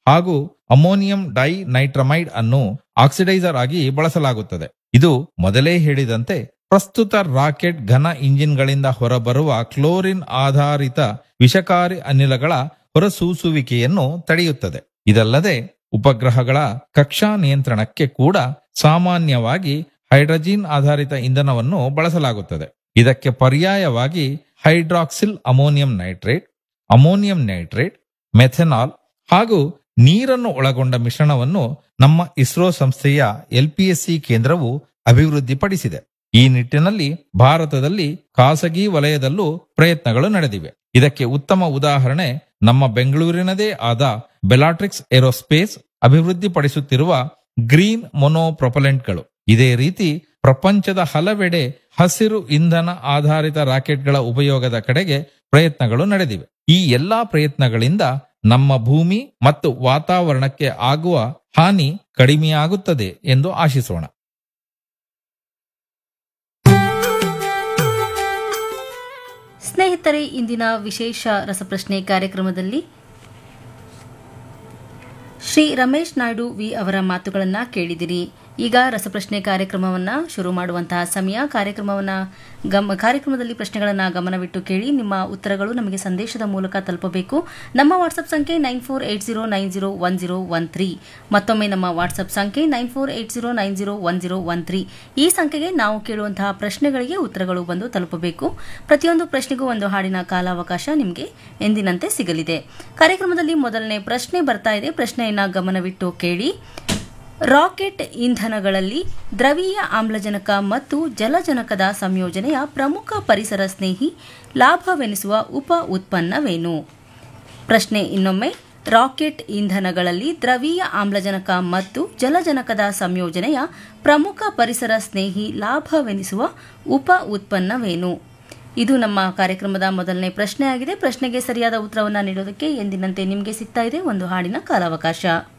ಹಾಗೂ ammonium dye ನೈಟ್ರಮೈಡ್ ಅನ್ನು oxidiser ಆಗಿ ಬಳಸಲಾಗುತ್ತದೆ ಇದು ಮೊದಲೇ ಹೇಳಿದಂತೆ ಪ್ರಸ್ತುತ ರಾಕೆಟ್ ಘನ ಇಂಜಿನ್ಗಳಿಂದ ಹೊರಬರುವ ಕ್ಲೋರಿನ್ ಆಧಾರಿತ ವಿಷಕಾರಿ ಅನಿಲಗಳ ಹೊರಸೂಸುವಿಕೆಯನ್ನು ತಡೆಯುತ್ತದೆ ಇದಲ್ಲದೆ ಉಪಗ್ರಹಗಳ ಕಕ್ಷಾ ನಿಯಂತ್ರಣಕ್ಕೆ ಕೂಡ ಸಾಮಾನ್ಯವಾಗಿ ಹೈಡ್ರೋಜಿನ್ ಆಧಾರಿತ ಇಂಧನವನ್ನು ಬಳಸಲಾಗುತ್ತದೆ ಇದಕ್ಕೆ ಪರ್ಯಾಯವಾಗಿ hydroxyl ammonium nitrate ammonium nitrate methanol ಹಾಗೂ ನೀರನ್ನು ಒಳಗೊಂಡ ಮಿಶ್ರಣವನ್ನು ನಮ್ಮ ಇಸ್ರೋ ಸಂಸ್ಥೆಯ ಎಲ್ಪಿಎಸ್ಸಿ ಕೇಂದ್ರವು ಅಭಿವೃದ್ಧಿಪಡಿಸಿದೆ ಈ ನಿಟ್ಟಿನಲ್ಲಿ ಭಾರತದಲ್ಲಿ ಖಾಸಗಿ ವಲಯದಲ್ಲೂ ಪ್ರಯತ್ನಗಳು ನಡೆದಿವೆ ಇದಕ್ಕೆ ಉತ್ತಮ ಉದಾಹರಣೆ ನಮ್ಮ ಬೆಂಗಳೂರಿನದೇ ಆದ ಬೆಲಾಟ್ರಿಕ್ಸ್ ಏರೋಸ್ಪೇಸ್ ಅಭಿವೃದ್ಧಿಪಡಿಸುತ್ತಿರುವ ಗ್ರೀನ್ ಮೊನೋಪ್ರೊಪಲೆಂಟ್ಗಳು ಇದೇ ರೀತಿ ಪ್ರಪಂಚದ ಹಲವೆಡೆ ಹಸಿರು ಇಂಧನ ಆಧಾರಿತ ರಾಕೆಟ್ಗಳ ಉಪಯೋಗದ ಕಡೆಗೆ ಪ್ರಯತ್ನಗಳು ನಡೆದಿವೆ ಈ ಎಲ್ಲಾ ಪ್ರಯತ್ನಗಳಿಂದ ನಮ್ಮ ಭೂಮಿ ಮತ್ತು ವಾತಾವರಣಕ್ಕೆ ಆಗುವ ಹಾನಿ ಕಡಿಮೆಯಾಗುತ್ತದೆ ಎಂದು ಆಶಿಸೋಣ ಸ್ನೇಹಿತರೆ ಇಂದಿನ ವಿಶೇಷ ರಸಪ್ರಶ್ನೆ ಕಾರ್ಯಕ್ರಮದಲ್ಲಿ ಶ್ರೀ ರಮೇಶ್ ನಾಯ್ಡು ವಿ ಅವರ ಮಾತುಗಳನ್ನು ಕೇಳಿದಿರಿ ಈಗ ರಸಪ್ರಶ್ನೆ ಕಾರ್ಯಕ್ರಮವನ್ನ ಶುರು ಮಾಡುವಂತಹ ಸಮಯ ಕಾರ್ಯಕ್ರಮವನ್ನ ಗಮ ಕಾರ್ಯಕ್ರಮದಲ್ಲಿ ಪ್ರಶ್ನೆಗಳನ್ನು ಗಮನವಿಟ್ಟು ಕೇಳಿ ನಿಮ್ಮ ಉತ್ತರಗಳು ನಮಗೆ ಸಂದೇಶದ ಮೂಲಕ ತಲುಪಬೇಕು ನಮ್ಮ ವಾಟ್ಸ್ಆಪ್ ಸಂಖ್ಯೆ nine four eight zero nine zero one zero one three ಮತ್ತೊಮ್ಮೆ ನಮ್ಮ ವಾಟ್ಸ್ಆಪ್ ಸಂಖ್ಯೆ nine four eight zero nine zero one zero one three ಈ ಸಂಖ್ಯೆಗೆ ನಾವು ಕೇಳುವಂತಹ ಪ್ರಶ್ನೆಗಳಿಗೆ ಉತ್ತರಗಳು ಬಂದು ತಲುಪಬೇಕು ಪ್ರತಿಯೊಂದು ಪ್ರಶ್ನೆಗೂ ಒಂದು ಹಾಡಿನ ಕಾಲಾವಕಾಶ ನಿಮಗೆ ಎಂದಿನಂತೆ ಸಿಗಲಿದೆ ಕಾರ್ಯಕ್ರಮದಲ್ಲಿ ಮೊದಲನೇ ಪ್ರಶ್ನೆ ಬರ್ತಾ ಇದೆ ಪ್ರಶ್ನೆಯನ್ನ ಗಮನವಿಟ್ಟು ಕೇಳಿ ರಾಕೆಟ್ ಇಂಧನಗಳಲ್ಲಿ ದ್ರವೀಯ ಆಮ್ಲಜನಕ ಮತ್ತು ಜಲಜನಕದ ಸಂಯೋಜನೆಯ ಪ್ರಮುಖ ಪರಿಸರ ಸ್ನೇಹಿ ಲಾಭವೆನಿಸುವ ಉಪ ಉತ್ಪನ್ನವೇನು ಪ್ರಶ್ನೆ ಇನ್ನೊಮ್ಮೆ ರಾಕೆಟ್ ಇಂಧನಗಳಲ್ಲಿ ದ್ರವೀಯ ಆಮ್ಲಜನಕ ಮತ್ತು ಜಲಜನಕದ ಸಂಯೋಜನೆಯ ಪ್ರಮುಖ ಪರಿಸರ ಸ್ನೇಹಿ ಲಾಭವೆನಿಸುವ ಉಪ ಉತ್ಪನ್ನವೇನು ಇದು ನಮ್ಮ ಕಾರ್ಯಕ್ರಮದ ಮೊದಲನೇ ಪ್ರಶ್ನೆ ಆಗಿದೆ ಪ್ರಶ್ನೆಗೆ ಸರಿಯಾದ ಉತ್ತರವನ್ನು ನೀಡೋದಕ್ಕೆ ಎಂದಿನಂತೆ ನಿಮಗೆ ಸಿಗ್ತಾ ಇದೆ ಒಂದು ಹಾಡಿನ ಕಾಲಾವಕಾಶ